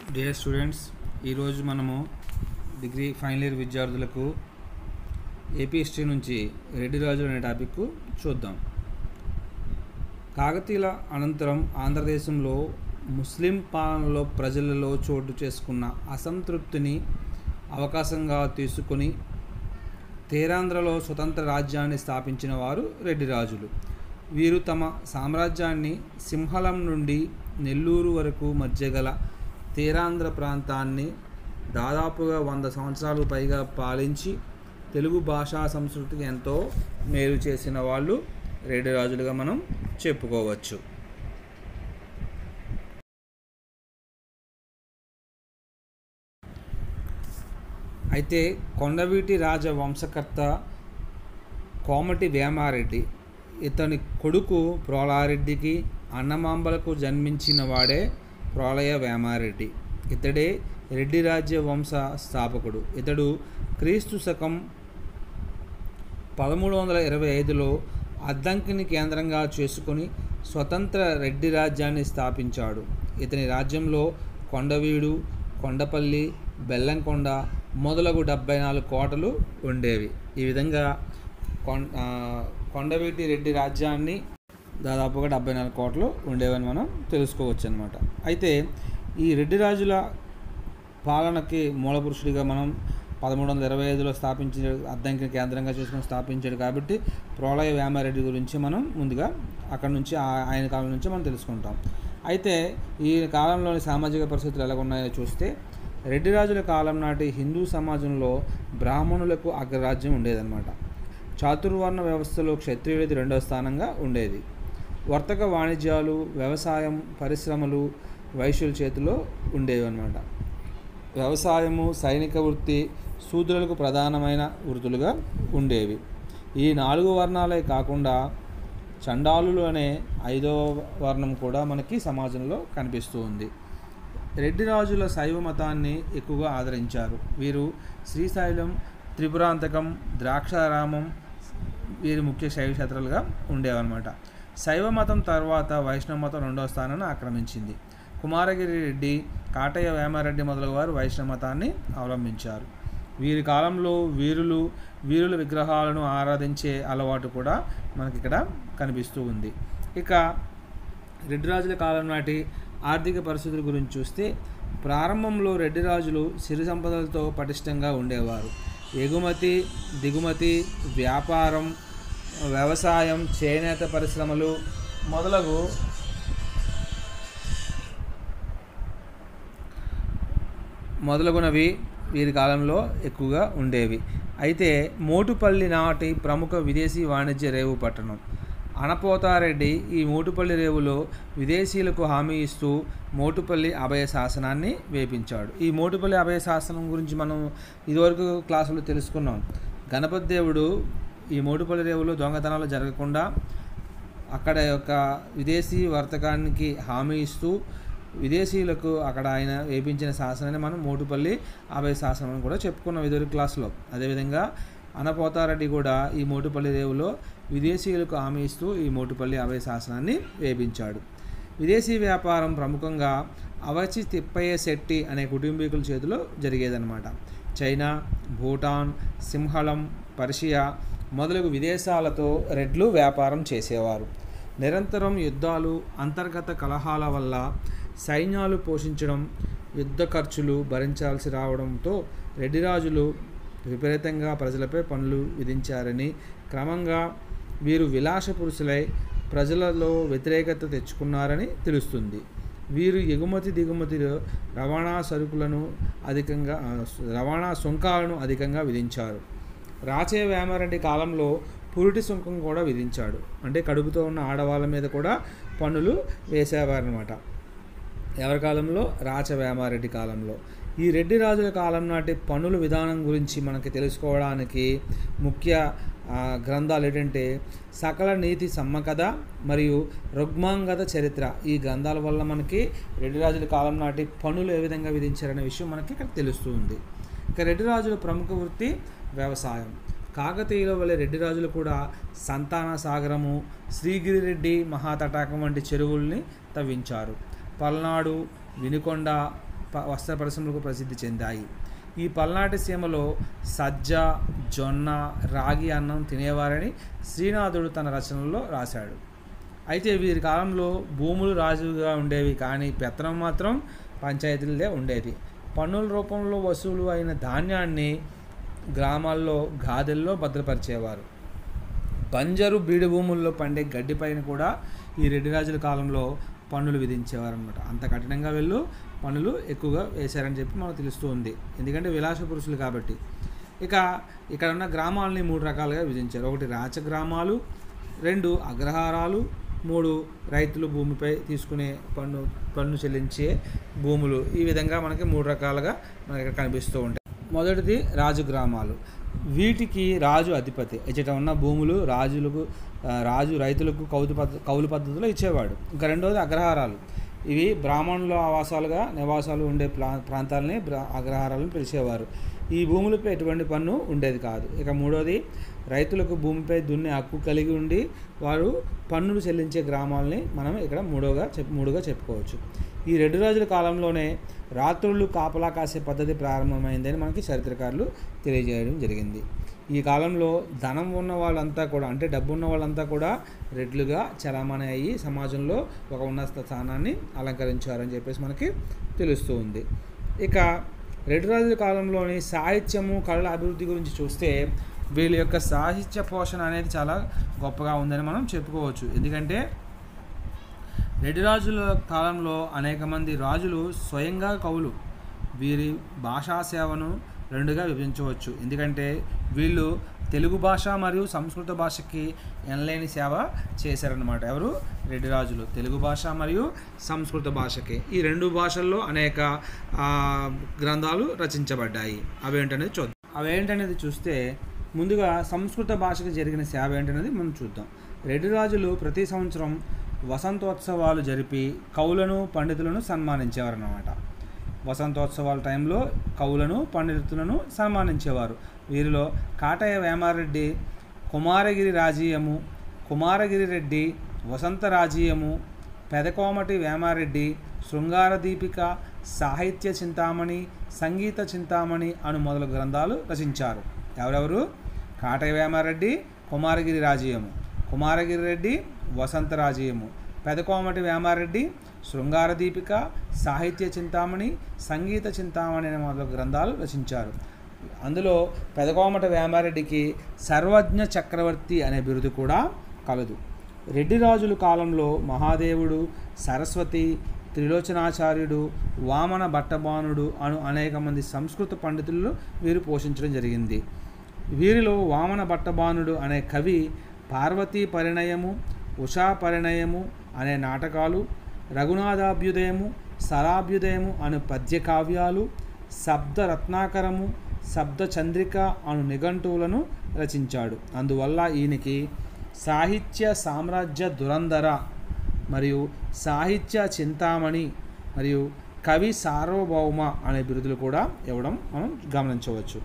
dear students ఈరోజు మనము degree final year విద్యార్థులకు ఏపీ హిస్టరీ నుంచి రెడ్డి రాజులు అనే టాపిక్ చూద్దాం కాకతీయుల అనంతరం ఆంధ్రదేశంలో ముస్లిం పాలనలో ప్రజలలో చోటు చేసుకున్న అసంతృప్తిని అవకాశంగా తీసుకొని తేరాంధ్రలో స్వతంత్ర రాజ్యాన్ని స్థాపించిన వారు రెడ్డి రాజులు వీరు తమ సామ్రాజ్యాన్ని సింహళం నుండి నెల్లూరు వరకు మధ్య గల తేరాంధ్ర ప్రాంతాన్ని దాదాపుగా వంద సంవత్సరాలు పైగా పాలించి తెలుగు భాషా సంస్కృతికి ఎంతో మేలు చేసిన వాళ్ళు రెడ్డి రాజులుగా మనం చెప్పుకోవచ్చు అయితే కొండవీటి రాజ వంశకర్త కోమటి వేమారెడ్డి ఇతని కొడుకు ప్రోలారెడ్డికి అన్నమాంబలకు జన్మించిన వాడే ప్రోలయ వేమారెడ్డి ఇతడే రెడ్డి రాజ్య వంశ స్థాపకుడు ఇతడు క్రీస్తు శకం పదమూడు వందల ఇరవై ఐదులో అద్దంకిని కేంద్రంగా చేసుకొని స్వతంత్ర రెడ్డి రాజ్యాన్ని స్థాపించాడు ఇతని రాజ్యంలో కొండవీడు కొండపల్లి బెల్లంకొండ మొదలగు డెబ్బై నాలుగు కోటలు ఉండేవి ఈ విధంగా కొం ఆ, కొండవీటి రెడ్డి రాజ్యాన్ని దాదాపుగా డెబ్బై నాలుగు కోట్లు ఉండేవని మనం తెలుసుకోవచ్చు అనమాట అయితే ఈ రెడ్డి రాజుల పాలనకి మూలపురుషుడిగా మనం పదమూడు వందల ఇరవై ఐదులో స్థాపించిన అద్దంకిని కేంద్రంగా చేసుకుని స్థాపించాడు కాబట్టి ప్రోలయ వేమారెడ్డి గురించి మనం ముందుగా అక్కడ నుంచి ఆ- ఆయన కాలం నుంచి మనం తెలుసుకుంటాం అయితే ఈ కాలంలోని సామాజిక పరిస్థితులు ఎలా ఉన్నాయో చూస్తే రెడ్డి రాజుల కాలం నాటి హిందూ సమాజంలో బ్రాహ్మణులకు అగ్రరాజ్యం ఉండేదన్నమాట చాతుర్వర్ణ వ్యవస్థలో క్షత్రియుడిది రెండవ స్థానంగా ఉండేది వర్తక వాణిజ్యాలు వ్యవసాయం పరిశ్రమలు వైశ్యుల చేతిలో ఉండేవి అన్నమాట వ్యవసాయము సైనిక వృత్తి శూద్రులకు ప్రధానమైన వృత్తులుగా ఉండేవి ఈ నాలుగు వర్ణాలే కాకుండా చండాలులు అనే ఐదవ వర్ణం కూడా మనకి సమాజంలో కనిపిస్తూ ఉంది రెడ్డి రాజుల శైవ మతాన్ని ఎక్కువగా ఆదరించారు వీరు శ్రీశైలం త్రిపురాంతకం ద్రాక్షారామం వీరి ముఖ్య శైవ క్షేత్రాలుగా ఉండేవన్నమాట శైవ మతం తర్వాత వైష్ణవ మతం రెండవ స్థానాన్ని ఆక్రమించింది కుమారగిరి రెడ్డి కాటయ్య వేమారెడ్డి మొదలగు వారు వైష్ణవ మతాన్ని అవలంబించారు వీరి కాలంలో వీరులు వీరుల విగ్రహాలను ఆరాధించే అలవాటు కూడా మనకి ఇక్కడ కనిపిస్తూ ఉంది ఇక రెడ్డి రాజుల కాలం నాటి ఆర్థిక పరిస్థితుల గురించి చూస్తే ప్రారంభంలో రెడ్డి రాజులు సిరి సంపదలతో పటిష్టంగా ఉండేవారు ఎగుమతి దిగుమతి వ్యాపారం వ్యవసాయం చేనేత పరిశ్రమలు మొదలగు మొదలగునవి వీరి కాలంలో ఎక్కువగా ఉండేవి అయితే మోటుపల్లి నాటి ప్రముఖ విదేశీ వాణిజ్య రేవు పట్టణం అనపోతారెడ్డి ఈ మోటుపల్లి రేవులో విదేశీయులకు హామీ ఇస్తూ మోటుపల్లి అభయ శాసనాన్ని వేపించాడు ఈ మోటుపల్లి అభయ శాసనం గురించి మనం ఇదివరకు క్లాసులో తెలుసుకున్నాం గణపతి దేవుడు ఈ మోటుపల్లి రేవులో దొంగతనాలు జరగకుండా అక్కడ యొక్క విదేశీ వర్తకానికి హామీ ఇస్తూ విదేశీయులకు అక్కడ ఆయన వేపించిన శాసనాన్ని మనం మోటుపల్లి అభయ శాసనం అని కూడా చెప్పుకున్నాం ఇదివరకు క్లాసులో అదేవిధంగా అనపోతారెడ్డి కూడా ఈ మోటుపల్లి రేవులో విదేశీయులకు హామీ ఇస్తూ ఈ మోటుపల్లి అభయ శాసనాన్ని వేపించాడు విదేశీ వ్యాపారం ప్రముఖంగా అవచి తిప్పయ్య శెట్టి అనే కుటుంబీకుల చేతిలో జరిగేదన్నమాట చైనా భూటాన్ సింహళం పర్షియా మొదలగు విదేశాలతో రెడ్లు వ్యాపారం చేసేవారు నిరంతరం యుద్ధాలు అంతర్గత కలహాల వల్ల సైన్యాలు పోషించడం యుద్ధ ఖర్చులు భరించాల్సి రావడంతో రెడ్డి రాజులు విపరీతంగా ప్రజలపై పన్నులు విధించారని క్రమంగా వీరు విలాస పురుషులై ప్రజలలో వ్యతిరేకత తెచ్చుకున్నారని తెలుస్తుంది వీరు ఎగుమతి దిగుమతిలో రవాణా సరుకులను అధికంగా ఆ, రవాణా సుంకాలను అధికంగా విధించారు రాచే వేమారెడ్డి కాలంలో పురిటి సుంకం కూడా విధించాడు అంటే కడుపుతో ఉన్న ఆడవాళ్ళ మీద కూడా పన్నులు వేసేవారనమాట ఎవరి కాలంలో రాచ వేమారెడ్డి కాలంలో ఈ రెడ్డి రాజుల కాలం నాటి పన్నుల విధానం గురించి మనకి తెలుసుకోవడానికి ముఖ్య ఆ, గ్రంథాలు ఏంటంటే సకల నీతి సమ్మకథ మరియు రుగ్మాంగత చరిత్ర ఈ గ్రంథాల వల్ల మనకి రెడ్డి రాజుల కాలం నాటి పన్నులు ఏ విధంగా విధించారనే విషయం మనకి ఇక్కడ తెలుస్తూ ఉంది ఇక రెడ్డి రాజుల ప్రముఖ వృత్తి వ్యవసాయం కాకతీయుల వలె రెడ్డి రాజులు కూడా సంతాన సాగరము శ్రీగిరిరెడ్డి మహాతటాకం వంటి చెరువుల్ని తవ్వించారు పల్నాడు వినుకొండ ప- వస్త్ర పరిశ్రమలకు ప్రసిద్ధి చెందాయి ఈ పల్నాటి సీమలో సజ్జ జొన్న రాగి అన్నం తినేవారని శ్రీనాథుడు తన రచనల్లో రాశాడు అయితే వీరి కాలంలో భూములు రాజుగా ఉండేవి కానీ పెత్తనం మాత్రం పంచాయతీలదే ఉండేది పన్నుల రూపంలో వసూలు అయిన ధాన్యాన్ని గ్రామాల్లో గాదెల్లో భద్రపరిచేవారు బంజరు బీడు భూముల్లో పండే గడ్డిపైన కూడా ఈ రెడ్డి రాజుల కాలంలో పన్నులు విధించేవారు అనమాట అంత కఠినంగా వీళ్ళు పన్నులు ఎక్కువగా వేశారని చెప్పి మనకు తెలుస్తూ ఉంది ఎందుకంటే విలాస పురుషులు కాబట్టి ఇక ఇక్కడ ఉన్న గ్రామాలని మూడు రకాలుగా విధించారు ఒకటి రాచ గ్రామాలు రెండు అగ్రహారాలు మూడు రైతులు భూమిపై తీసుకునే పన్ను పన్ను చెల్లించే భూములు ఈ విధంగా మనకి మూడు రకాలుగా మనకి ఇక్కడ కనిపిస్తూ ఉంటాయి మొదటిది రాజు గ్రామాలు వీటికి రాజు అధిపతి ఇచ్చట ఉన్న భూములు రాజులకు ఆ, రాజు రైతులకు కౌలు పద్ధ కౌలు పద్ధతిలో ఇచ్చేవాడు ఇంకా రెండవది అగ్రహారాలు ఇవి బ్రాహ్మణుల ఆవాసాలుగా నివాసాలు ఉండే ప్రా ప్రాంతాలని బ్రా అగ్రహారాలను పిలిచేవారు ఈ భూములపై ఎటువంటి పన్ను ఉండేది కాదు ఇక మూడోది రైతులకు భూమిపై దున్నే హక్కు కలిగి ఉండి వారు పన్నులు చెల్లించే గ్రామాలని మనం ఇక్కడ మూడోగా చెప్ మూడుగా చెప్పుకోవచ్చు ఈ రెడ్డి రాజుల కాలంలోనే రాత్రుళ్ళు కాపలా కాసే పద్ధతి ప్రారంభమైందని మనకి చరిత్రకారులు తెలియజేయడం జరిగింది ఈ కాలంలో ధనం ఉన్న వాళ్ళంతా కూడా అంటే డబ్బు ఉన్న వాళ్ళంతా కూడా రెడ్లుగా చలామణి అయ్యి సమాజంలో ఒక ఉన్నత స్థానాన్ని అలంకరించారని చెప్పేసి మనకి తెలుస్తూ ఉంది ఇక రెడ్డి రాజుల కాలంలోని సాహిత్యము కళల అభివృద్ధి గురించి చూస్తే వీళ్ళ యొక్క సాహిత్య పోషణ అనేది చాలా గొప్పగా ఉందని మనం చెప్పుకోవచ్చు ఎందుకంటే రెడ్డి రాజుల కాలంలో అనేక మంది రాజులు స్వయంగా కవులు వీరి భాషా సేవను రెండుగా విభజించవచ్చు ఎందుకంటే వీళ్ళు తెలుగు భాష మరియు సంస్కృత భాషకి ఎనలేని సేవ చేశారనమాట ఎవరు రెడ్డి రాజులు తెలుగు భాష మరియు సంస్కృత భాషకి ఈ రెండు భాషల్లో అనేక ఆ, గ్రంథాలు రచించబడ్డాయి అవేంటనేది చూద్దాం అవేంటనేది చూస్తే ముందుగా సంస్కృత భాషకు జరిగిన సేవ ఏంటనేది మనం చూద్దాం రెడ్డి రాజులు ప్రతి సంవత్సరం వసంతోత్సవాలు జరిపి కవులను పండితులను సన్మానించేవారన్నమాట వసంతోత్సవాల టైంలో కవులను పండితులను సన్మానించేవారు వీరిలో కాటయ్య వేమారెడ్డి కుమారగిరి రాజీయము కుమారగిరి రెడ్డి వసంత రాజీయము పెదకోమటి వేమారెడ్డి శృంగార దీపిక సాహిత్య చింతామణి సంగీత చింతామణి అను మొదలు గ్రంథాలు రచించారు ఎవరెవరు కాటయ్య వేమారెడ్డి కుమారగిరి రాజీయము కుమారగిరి రెడ్డి వసంత రాజీయము పెదకోమటి వేమారెడ్డి శృంగార దీపిక సాహిత్య చింతామణి సంగీత చింతామణి అనే మొదలగు గ్రంథాలు రచించారు అందులో పెదకోమట వేమారెడ్డికి సర్వజ్ఞ చక్రవర్తి అనే బిరుదు కూడా కలదు రెడ్డి రాజుల కాలంలో మహాదేవుడు సరస్వతి త్రిలోచనాచార్యుడు వామన భట్టబాణుడు అను అనేక మంది సంస్కృత పండితులను వీరు పోషించడం జరిగింది వీరిలో వామన భట్టబాణుడు అనే కవి పార్వతీ పరిణయము ఉషా పరిణయము అనే నాటకాలు రఘునాథాభ్యుదయము సరాభ్యుదయము అను పద్య కావ్యాలు శబ్ద రత్నాకరము శబ్ద చంద్రిక అను నిఘంటువులను రచించాడు అందువల్ల ఈయనకి సాహిత్య సామ్రాజ్య దురంధర మరియు సాహిత్య చింతామణి మరియు కవి సార్వభౌమ అనే బిరుదులు కూడా ఇవ్వడం మనం గమనించవచ్చు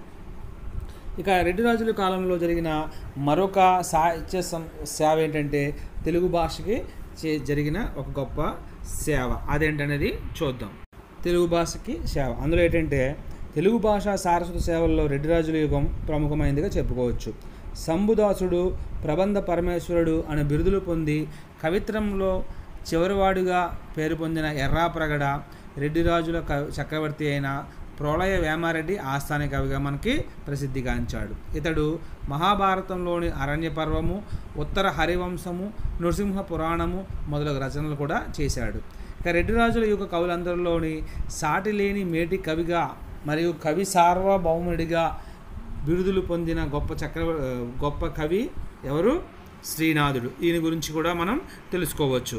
ఇక రెడ్డి రాజుల కాలంలో జరిగిన మరొక సాహిత్య సం సేవ ఏంటంటే తెలుగు భాషకి చే జరిగిన ఒక గొప్ప సేవ అదేంటనేది చూద్దాం తెలుగు భాషకి సేవ అందులో ఏంటంటే తెలుగు భాష సారస్వత సేవల్లో రెడ్డి రాజుల యుగం ప్రముఖమైనదిగా చెప్పుకోవచ్చు శంభుదాసుడు ప్రబంధ పరమేశ్వరుడు అనే బిరుదులు పొంది కవిత్రంలో చివరివాడుగా పేరు పొందిన ఎర్రాప్రగడ రెడ్డి రాజుల క- చక్రవర్తి అయిన ప్రోలయ వేమారెడ్డి ఆస్థాన కవిగా మనకి ప్రసిద్ధిగాంచాడు ఇతడు మహాభారతంలోని అరణ్య పర్వము ఉత్తర హరివంశము నృసింహ పురాణము మొదలగు రచనలు కూడా చేశాడు ఇక రెడ్డి రాజుల యుగ కవులందరిలోని సాటి లేని మేటి కవిగా మరియు కవి సార్వభౌముడిగా బిరుదులు పొందిన గొప్ప చక్ర గొప్ప కవి ఎవరు శ్రీనాథుడు ఈయన గురించి కూడా మనం తెలుసుకోవచ్చు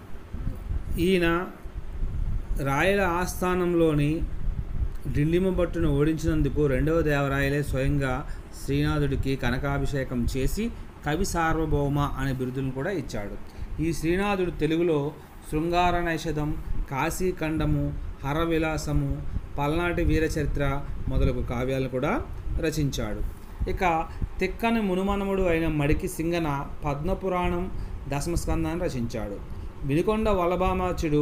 ఈయన రాయల ఆస్థానంలోని ఢిల్లీమ భట్టును ఓడించినందుకు రెండవ దేవరాయలే స్వయంగా శ్రీనాథుడికి కనకాభిషేకం చేసి కవి సార్వభౌమ అనే బిరుదులను కూడా ఇచ్చాడు ఈ శ్రీనాథుడు తెలుగులో శృంగార నైషధం కాశీఖండము హరవిలాసము పల్నాటి వీరచరిత్ర మొదలగు కావ్యాలను కూడా రచించాడు ఇక తిక్కని మునుమనముడు అయిన మడికి సింగన పద్మపురాణం దశమస్కందాన్ని రచించాడు వినుకొండ వల్లభామాచుడు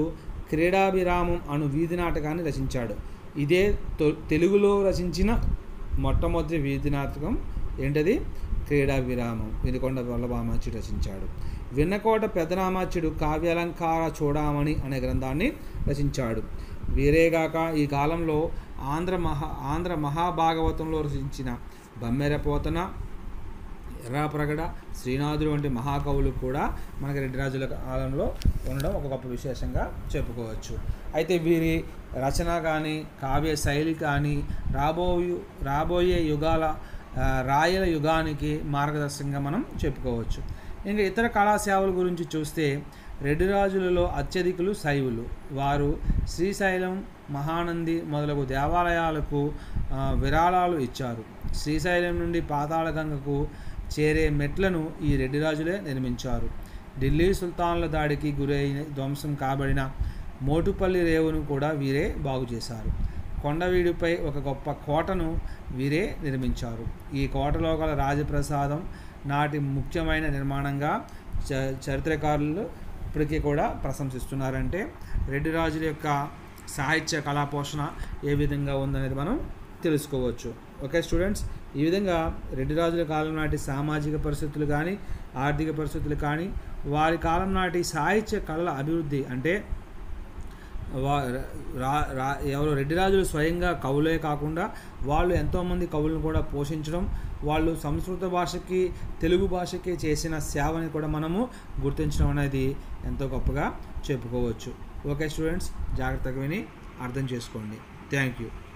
క్రీడాభిరామం అను వీధి నాటకాన్ని రచించాడు ఇదే తొ- తెలుగులో రచించిన మొట్టమొదటి వీధి నాటకం ఏంటది క్రీడాభిరామం వినుకొండ వల్లభామాచి రచించాడు విన్నకోట పెద్దనామాచ్యుడు కావ్యాలంకార చూడామణి అనే గ్రంథాన్ని రచించాడు వీరేగాక ఈ కాలంలో ఆంధ్ర మహా ఆంధ్ర మహాభాగవతంలో రచించిన బమ్మెరపోతన ఎర్రాప్రగడ శ్రీనాథుడు వంటి మహాకవులు కూడా మనకి రెడ్డి రాజుల కాలంలో ఉండడం ఒక గొప్ప విశేషంగా చెప్పుకోవచ్చు అయితే వీరి రచన కానీ కావ్య శైలి కానీ రాబోయే రాబోయే యుగాల ఆ, రాయల యుగానికి మార్గదర్శకంగా మనం చెప్పుకోవచ్చు ఇంకా ఇతర కళాసేవల గురించి చూస్తే రెడ్డి రాజులలో అత్యధికులు శైవులు వారు శ్రీశైలం మహానంది మొదలగు దేవాలయాలకు ఆ, విరాళాలు ఇచ్చారు శ్రీశైలం నుండి పాతాళగంగకు చేరే మెట్లను ఈ రెడ్డి రాజులే నిర్మించారు ఢిల్లీ సుల్తాన్ల దాడికి గురైన ధ్వంసం కాబడిన మోటుపల్లి రేవును కూడా వీరే బాగు చేశారు కొండవీడిపై ఒక గొప్ప కోటను వీరే నిర్మించారు ఈ కోటలో గల రాజప్రసాదం నాటి ముఖ్యమైన నిర్మాణంగా చ చరిత్రకారులు ఇప్పటికీ కూడా ప్రశంసిస్తున్నారంటే రెడ్డి రాజుల యొక్క సాహిత్య కళా పోషణ ఏ విధంగా ఉందనేది మనం తెలుసుకోవచ్చు ఓకే స్టూడెంట్స్ ఈ విధంగా రెడ్డి రాజుల కాలం నాటి సామాజిక పరిస్థితులు కానీ ఆర్థిక పరిస్థితులు కానీ వారి కాలం నాటి సాహిత్య కళల అభివృద్ధి అంటే వా రా రా ఎవరు రెడ్డి రాజులు స్వయంగా కవులే కాకుండా వాళ్ళు ఎంతోమంది కవులను కూడా పోషించడం వాళ్ళు సంస్కృత భాషకి తెలుగు భాషకి చేసిన సేవని కూడా మనము గుర్తించడం అనేది ఎంతో గొప్పగా చెప్పుకోవచ్చు ఓకే స్టూడెంట్స్ జాగ్రత్తగా విని అర్థం చేసుకోండి థ్యాంక్ యూ